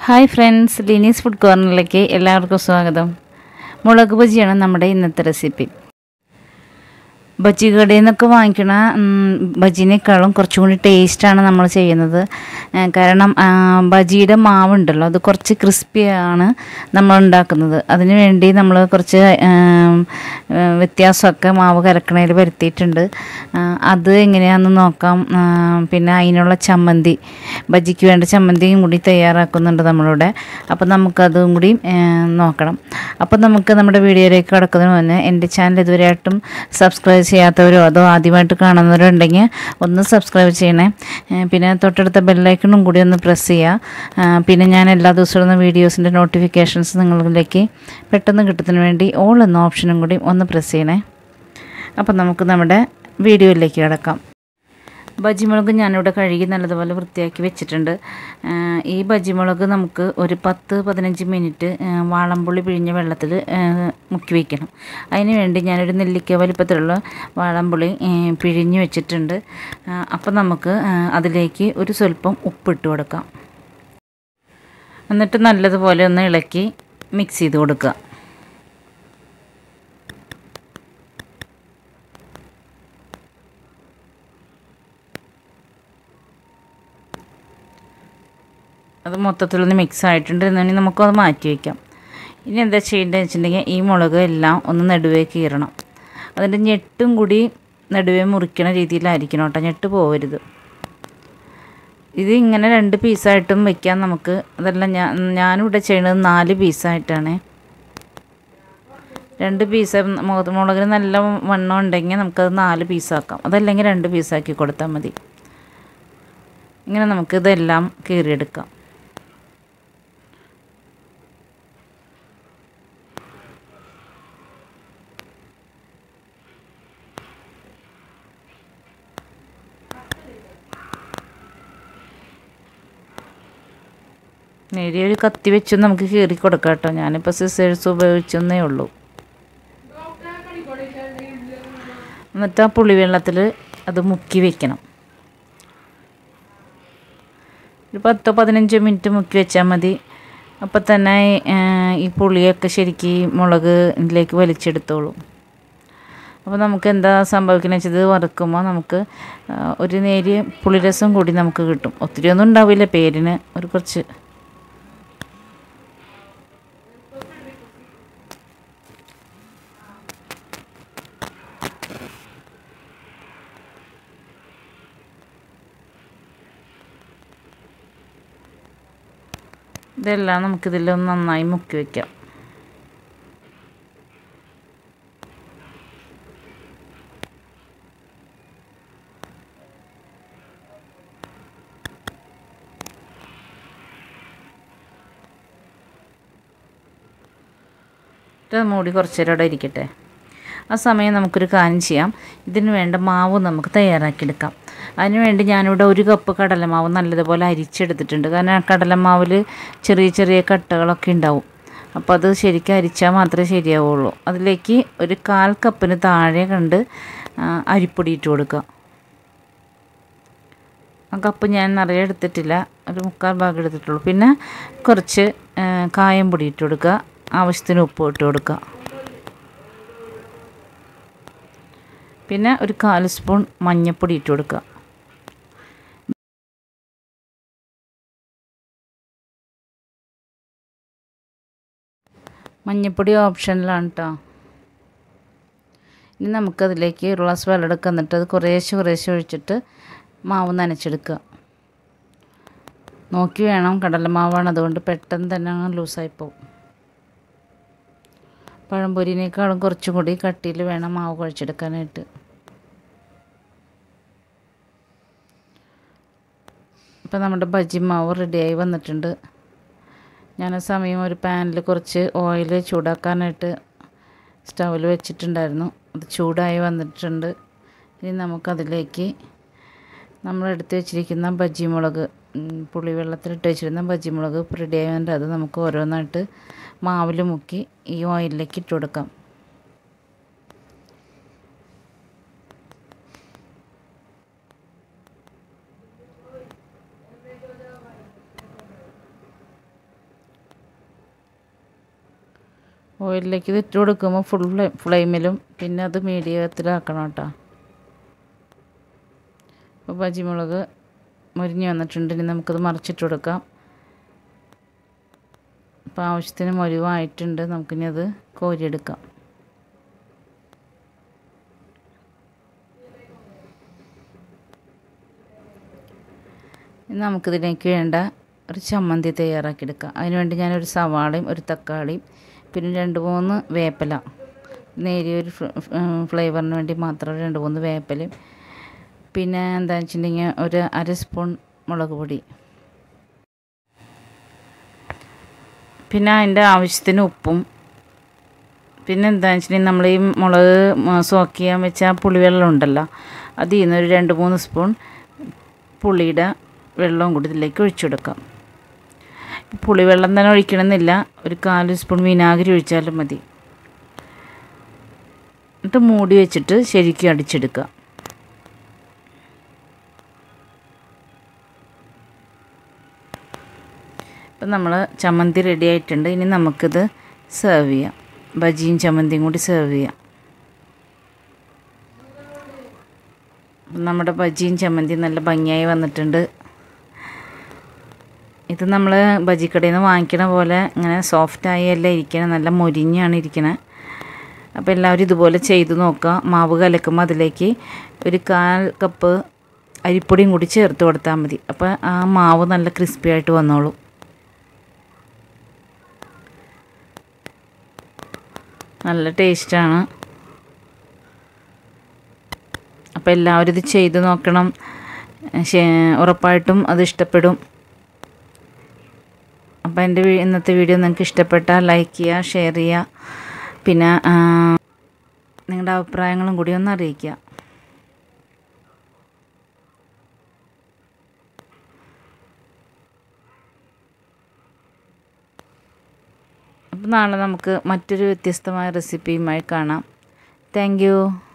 hi friends ലിനീസ് food കോർണറിലേക്ക് എല്ലാവർക്കും സ്വാഗതം മുളക് ബജിയാണ് നമ്മുടെ ഇന്നത്തെ റെസിപ്പി ബജി കടയിൽ നിന്നൊക്കെ വാങ്ങിക്കണ ഉം, ബജിനേക്കാളും കുറച്ചും കൂടി ടേസ്റ്റാണ് നമ്മൾ ചെയ്യുന്നത് ഏ, കാരണം ആ, ബജിയുടെ മാവുണ്ടല്ലോ അത് കുറച്ച് ക്രിസ്പിയാണ് നമ്മൾ ഉണ്ടാക്കുന്നത് അതിന് വേണ്ടി നമ്മൾ കുറച്ച് ഏം, ഏ, വ്യത്യാസമൊക്കെ മാവ് കലക്കണയിൽ വരുത്തിയിട്ടുണ്ട് ആ, അത് എങ്ങനെയാണെന്ന് നോക്കാം ആ, പിന്നെ അതിനുള്ള ചമ്മന്തി ബജിക്ക് വേണ്ട ചമ്മന്തിയും കൂടി തയ്യാറാക്കുന്നുണ്ട് നമ്മളിവിടെ അപ്പോൾ നമുക്കതും കൂടി ഏ, നോക്കണം അപ്പോൾ നമുക്ക് നമ്മുടെ വീഡിയോയിലേക്ക് കടക്കുന്നതിന് മുന്നേ എൻ്റെ ചാനൽ ഇതുവരെയായിട്ടും സബ്സ്ക്രൈബ് ചെയ്യാത്തവരോ അതോ ആദ്യമായിട്ട് കാണുന്നവരോ ഉണ്ടെങ്കിൽ ഒന്ന് സബ്സ്ക്രൈബ് ചെയ്യണേ ഏ, പിന്നെ തൊട്ടടുത്ത ബെല്ലൈക്കണും കൂടി ഒന്ന് പ്രസ് ചെയ്യുക ആ, പിന്നെ ഞാൻ എല്ലാ ദിവസവും ഇടുന്ന വീഡിയോസിൻ്റെ നോട്ടിഫിക്കേഷൻസ് നിങ്ങളിലേക്ക് പെട്ടെന്ന് കിട്ടുന്നതിന് വേണ്ടി ഓൾ എന്ന ഓപ്ഷനും കൂടി ഒന്ന് പ്രസ് ചെയ്യണേ അപ്പം നമുക്ക് നമ്മുടെ വീഡിയോയിലേക്ക് കിടക്കാം ബജിമുളക് ഞാനിവിടെ കഴുകി നല്ലതുപോലെ വൃത്തിയാക്കി വെച്ചിട്ടുണ്ട് ആ, ഈ ബജിമുളക് നമുക്ക് ഒരു പത്ത് പതിനഞ്ച് മിനിറ്റ് ആ, വാളംപുള്ളി പിഴിഞ്ഞ വെള്ളത്തിൽ ആ, മുക്കി വയ്ക്കണം അതിന് വേണ്ടി ഞാനൊരു നെല്ലിക്ക വലിപ്പത്തിലുള്ള വാളംപുളി ആ, പിഴിഞ്ഞ് വെച്ചിട്ടുണ്ട് അപ്പം നമുക്ക് ആ, അതിലേക്ക് ഒരു സ്വല്പം ഉപ്പിട്ട് കൊടുക്കാം എന്നിട്ട് നല്ലതുപോലെ ഒന്ന് ഇളക്കി മിക്സ് ചെയ്ത് കൊടുക്കുക അത് മൊത്തത്തിലൊന്ന് മിക്സ് ആയിട്ടുണ്ട് എന്നുണ്ടെങ്കിൽ നമുക്കത് മാറ്റി വയ്ക്കാം ഇനി എന്താ ചെയ്യേണ്ടത് വെച്ചിട്ടുണ്ടെങ്കിൽ ഈ മുളക് എല്ലാം ഒന്ന് നടുവേ കീറണം അതിൻ്റെ ഞെട്ടും കൂടി നടുവേ മുറിക്കണ രീതിയിലായിരിക്കണം കേട്ടോ ഞെട്ട് പോകരുത് ഇത് ഇങ്ങനെ രണ്ട് പീസായിട്ടും വെക്കാം നമുക്ക് അതെല്ലാം ഞാൻ ഞാനിവിടെ ചെയ്യണത് നാല് പീസായിട്ടാണ് രണ്ട് പീസ് മുളക് മുളകിന് നല്ല വണ്ണം ഉണ്ടെങ്കിൽ നമുക്കത് നാല് പീസാക്കാം അതല്ലെങ്കിൽ രണ്ട് പീസാക്കി കൊടുത്താൽ മതി ഇങ്ങനെ നമുക്കിതെല്ലാം കീറിയെടുക്കാം നേരിയ ഒരു കത്തി വെച്ച് നമുക്ക് കീറി കൊടുക്കാം കേട്ടോ ഞാനിപ്പോൾ സിസേഴ്സ് ഉപയോഗിച്ചെന്നേ ഉള്ളൂ എന്നിട്ട് ആ പുളിവെള്ളത്തിൽ അത് മുക്കി വെക്കണം ഒരു പത്തോ പതിനഞ്ചോ മിനിറ്റ് മുക്കി വെച്ചാൽ മതി അപ്പോൾ തന്നെ ആ, ഈ പുളിയൊക്കെ ശരിക്ക് ഈ മുളക് ഇതിലേക്ക് വലിച്ചെടുത്തോളും അപ്പോൾ നമുക്ക് എന്താ സംഭവിക്കുന്നത് വെച്ചത് വറുക്കുമ്പോൾ നമുക്ക് ആ, ഒരു നേരിയ പുളിരസം കൂടി നമുക്ക് കിട്ടും ഒത്തിരി ഒന്നും ഉണ്ടാവില്ല പേരിന് ഒരു കുറച്ച് ഇതെല്ലാം നമുക്കിതിലൊന്ന് നന്നായി മുക്കി വയ്ക്കാം ഇത് മൂടി കുറച്ച് നേരം അവിടെ ഇരിക്കട്ടെ ആ സമയം നമുക്കൊരു കാര്യം ചെയ്യാം ഇതിന് വേണ്ട മാവ് നമുക്ക് തയ്യാറാക്കിയെടുക്കാം അതിന് വേണ്ടി ഞാനിവിടെ ഒരു കപ്പ് കടലമാവ് നല്ലതുപോലെ അരിച്ചെടുത്തിട്ടുണ്ട് കാരണം ആ കടലമാവിൽ ചെറിയ ചെറിയ കട്ടകളൊക്കെ ഉണ്ടാവും അപ്പോൾ അത് ശരിക്കും അരിച്ചാൽ മാത്രമേ ശരിയാവുള്ളൂ അതിലേക്ക് ഒരു കാൽ കപ്പിന് താഴെ കണ്ട് ആ, അരിപ്പൊടി ഇട്ട് കൊടുക്കുക ആ കപ്പ് ഞാൻ നിറയെ എടുത്തിട്ടില്ല ഒരു മുക്കാൽ ഭാഗം എടുത്തിട്ടുള്ളൂ പിന്നെ കുറച്ച് ആ, കായം പൊടി ഇട്ട് കൊടുക്കുക ആവശ്യത്തിന് ഉപ്പ് ഇട്ട് കൊടുക്കുക പിന്നെ ഒരു കാൽ സ്പൂൺ മഞ്ഞൾപ്പൊടി ഇട്ട് കൊടുക്കുക മഞ്ഞൾപ്പൊടി ഓപ്ഷനിലാണ് കേട്ടോ ഇനി നമുക്കതിലേക്ക് ഒരു ഗ്ലാസ് വെള്ളം എടുക്കുക എന്നിട്ട് അത് കുറേശ്ശെ കുറേശ്ശെ ഒഴിച്ചിട്ട് മാവ് നനച്ചെടുക്കുക നോക്കി വേണം കടലമാവാണ് അതുകൊണ്ട് പെട്ടെന്ന് തന്നെ അങ്ങ് ലൂസായി പോകും പഴംപൊരിനേക്കാളും കുറച്ചും കൂടി കട്ടിയിൽ വേണം മാവ് കുഴച്ചെടുക്കാനായിട്ട് ഇപ്പം നമ്മുടെ ബജി മാവ് റെഡിയായി വന്നിട്ടുണ്ട് ഞാൻ ആ സമയം ഒരു പാനിൽ കുറച്ച് ഓയിൽ ചൂടാക്കാനായിട്ട് സ്റ്റൗവിൽ വെച്ചിട്ടുണ്ടായിരുന്നു അത് ചൂടായി വന്നിട്ടുണ്ട് ഇനി നമുക്കതിലേക്ക് നമ്മൾ എടുത്ത് വെച്ചിരിക്കുന്ന ബജി മുളക് ഉം, പുളിവെള്ളത്തിലിട്ട് വെച്ചിരുന്ന ബജി മുളക് റെഡി ആയതുകൊണ്ട് അത് നമുക്ക് ഓരോന്നായിട്ട് മാവിൽ മുക്കി ഈ ഓയിലിലേക്ക് ഇട്ട് കൊടുക്കാം ഓയിലിലേക്ക് ഇത് ഇട്ട് കൊടുക്കുമ്പോൾ ഫുൾ ഫ്ലേ ഫ്ലെയിമിലും പിന്നെ അത് മീഡിയത്തിലാക്കണം കേട്ടോ അപ്പോൾ ബജിമുളക് മുരിഞ്ഞ് വന്നിട്ടുണ്ട് ഇനി നമുക്കത് മറിച്ചിട്ട് കൊടുക്കാം അപ്പോൾ ആവശ്യത്തിന് മുരിവായിട്ടുണ്ട് നമുക്കിനി അത് കോരിയെടുക്കാം ഇനി നമുക്കിതിലേക്ക് വേണ്ട ഒരു ചമ്മന്തി തയ്യാറാക്കിയെടുക്കാം അതിനുവേണ്ടി ഞാനൊരു സവാളയും ഒരു തക്കാളിയും പിന്നെ രണ്ട് മൂന്ന് വേപ്പില നേരിയൊരു ഫ്ലേവറിന് വേണ്ടി മാത്രം രണ്ട് മൂന്ന് വേപ്പിലയും പിന്നെ എന്താണെന്ന് വെച്ചിട്ടുണ്ടെങ്കിൽ ഒരു അര സ്പൂൺ മുളക് പൊടി പിന്നെ അതിൻ്റെ ആവശ്യത്തിന് ഉപ്പും പിന്നെ എന്താണെന്ന് വെച്ചിട്ടുണ്ടെങ്കിൽ നമ്മൾ ഈ മുളക് സോക്ക് ചെയ്യാൻ വെച്ച ആ പുളിവെള്ളം ഉണ്ടല്ലോ അതിൽ നിന്ന് ഒരു രണ്ട് മൂന്ന് സ്പൂൺ പുളിയുടെ വെള്ളവും കൂടി ഇതിലേക്ക് ഒഴിച്ചു കൊടുക്കാം പുളിവെള്ളം തന്നെ ഒഴിക്കണമെന്നില്ല ഒരു കാല് സ്പൂൺ വിനാഗിരി ഒഴിച്ചാലും മതി എന്നിട്ട് മൂടി വെച്ചിട്ട് ശരിക്കും അടിച്ചെടുക്കുക ഇപ്പം നമ്മൾ ചമ്മന്തി റെഡി ആയിട്ടുണ്ട് ഇനി നമുക്കിത് സെർവ് ചെയ്യാം ബജിയും ചമ്മന്തിയും കൂടി സെർവ് ചെയ്യാം നമ്മുടെ ബജിയും ചമ്മന്തിയും നല്ല ഭംഗിയായി വന്നിട്ടുണ്ട് ഇത് നമ്മൾ ബജിക്കടയിൽ നിന്ന് വാങ്ങിക്കണ പോലെ ഇങ്ങനെ സോഫ്റ്റായി അല്ല ഇരിക്കണേ നല്ല മൊരിഞ്ഞാണ് ഇരിക്കണേ അപ്പോൾ എല്ലാവരും ഇതുപോലെ ചെയ്ത് നോക്കുക മാവ് കലക്കുമ്പോൾ അതിലേക്ക് ഒരു കാൽ കപ്പ് അരിപ്പൊടിയും കൂടി ചേർത്ത് കൊടുത്താൽ മതി അപ്പോൾ ആ മാവ് നല്ല ക്രിസ്പി ആയിട്ട് വന്നോളും നല്ല ടേസ്റ്റാണ് അപ്പോൾ എല്ലാവരും ഇത് ചെയ്ത് നോക്കണം ഉറപ്പായിട്ടും അത് ഇഷ്ടപ്പെടും അപ്പോൾ എൻ്റെ ഇന്നത്തെ വീഡിയോ നിങ്ങൾക്ക് ഇഷ്ടപ്പെട്ടാൽ ലൈക്ക് ചെയ്യുക ഷെയർ ചെയ്യുക പിന്നെ നിങ്ങളുടെ അഭിപ്രായങ്ങളും കൂടി ഒന്ന് അറിയിക്കുക അപ്പോൾ നാളെ നമുക്ക് മറ്റൊരു വ്യത്യസ്തമായ റെസിപ്പിയുമായി കാണാം താങ്ക്